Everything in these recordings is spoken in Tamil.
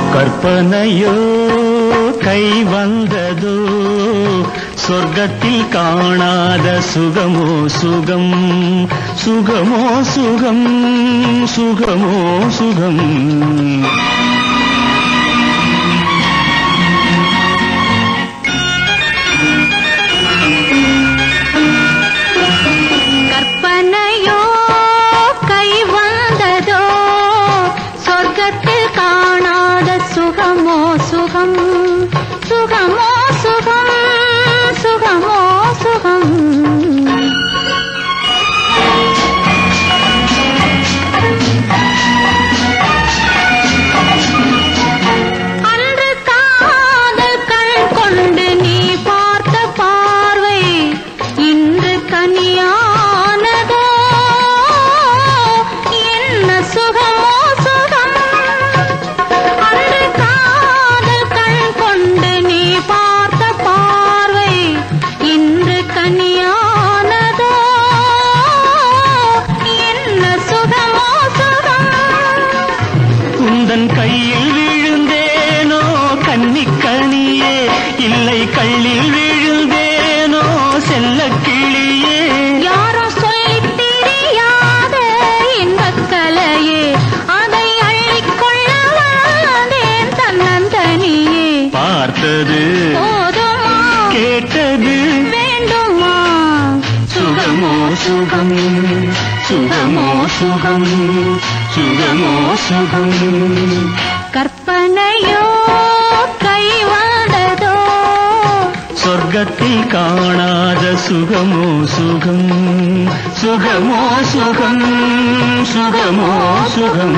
கற்பனையோ கை வந்ததோ சொர்க்கத்தில் காணாத சுகமோ சுகம் சுகமோ சுகம் சுகமோ சுகம் கற்பனையோ கை வந்ததோ சொர்க்கத்தில் காணாத சுகமோ சுகம் சுகமோ சுகம் சுகமோ சுகம் அன்று காதல் கண் கொண்டு நீ பார்த்த பார்வை இன்று கனியானதோ என்ன சுகமோ சுகம் அன்று காதல் கண் கொண்டு நீ பார்த்த பார்வை இன்று கனியானதோ என்ன சுகமோ சுகம் குந்தன் கையில் விழுந்தேனோ கன்னிக்கனியே இல்லை கள்ளில் விழுந்தேனோ செல்ல கிளியே யாரும் சொல்லித் தெரியாத இன்பக் கலையே அதை அள்ளிக்கொள்ள வந்தேன் தன்னந்தனியே பார்த்தது போதுமா கேட்டது வேண்டுமா சுகமோ சுகம் சுகமோ சுகம் சுகமோ சுகம் கற்பனையோ கை வந்ததோ சொர்க்கத்தில் காணாத சுகமோ சுகம் சுகமோ சுகம் சுகமோ சுகம்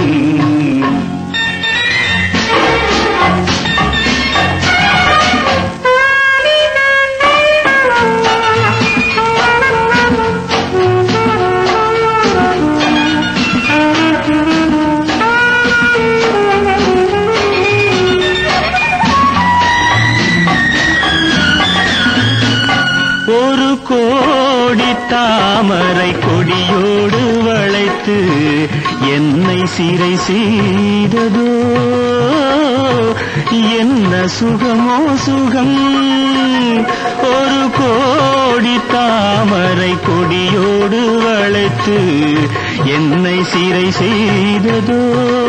ஒரு கோடி தாமரை கொடியோடு வளைத்து என்னை சிறை செய்ததோ என்ன சுகமோ சுகம் ஒரு கோடி தாமரை கொடியோடு வளைத்து என்னை சிறை செய்ததோ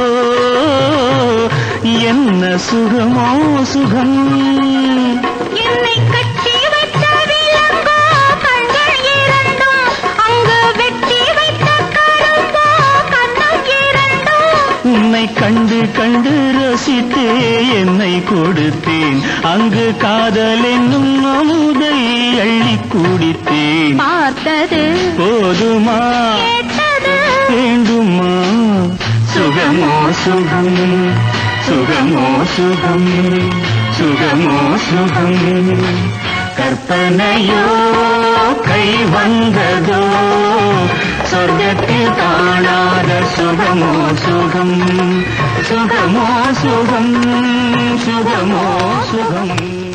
என்ன சுகமோ சுகம் என்னை கட்டி வைத்த விலங்கோ கண்கள் இரண்டும் அங்கு வெட்டி வைத்த கரும்போ கண்ணம் இரண்டும் உன்னை கண்டு கண்டு ரசித்தே என்னை கொடுத்தேன் அங்கு காதல் என்னும் அமுதை அள்ளி குடித்தேன் பார்த்தது போதுமா கேட்டது வேண்டுமா சுகமோ சுகம் சுகமோ சுகம் சுகமோ சுகம் கற்பனையோ கை வந்ததோ சொர்க்கத்தில் காணாத சுகமோ சுகம் சுகமோ சுகம் சுகமோ சுகம்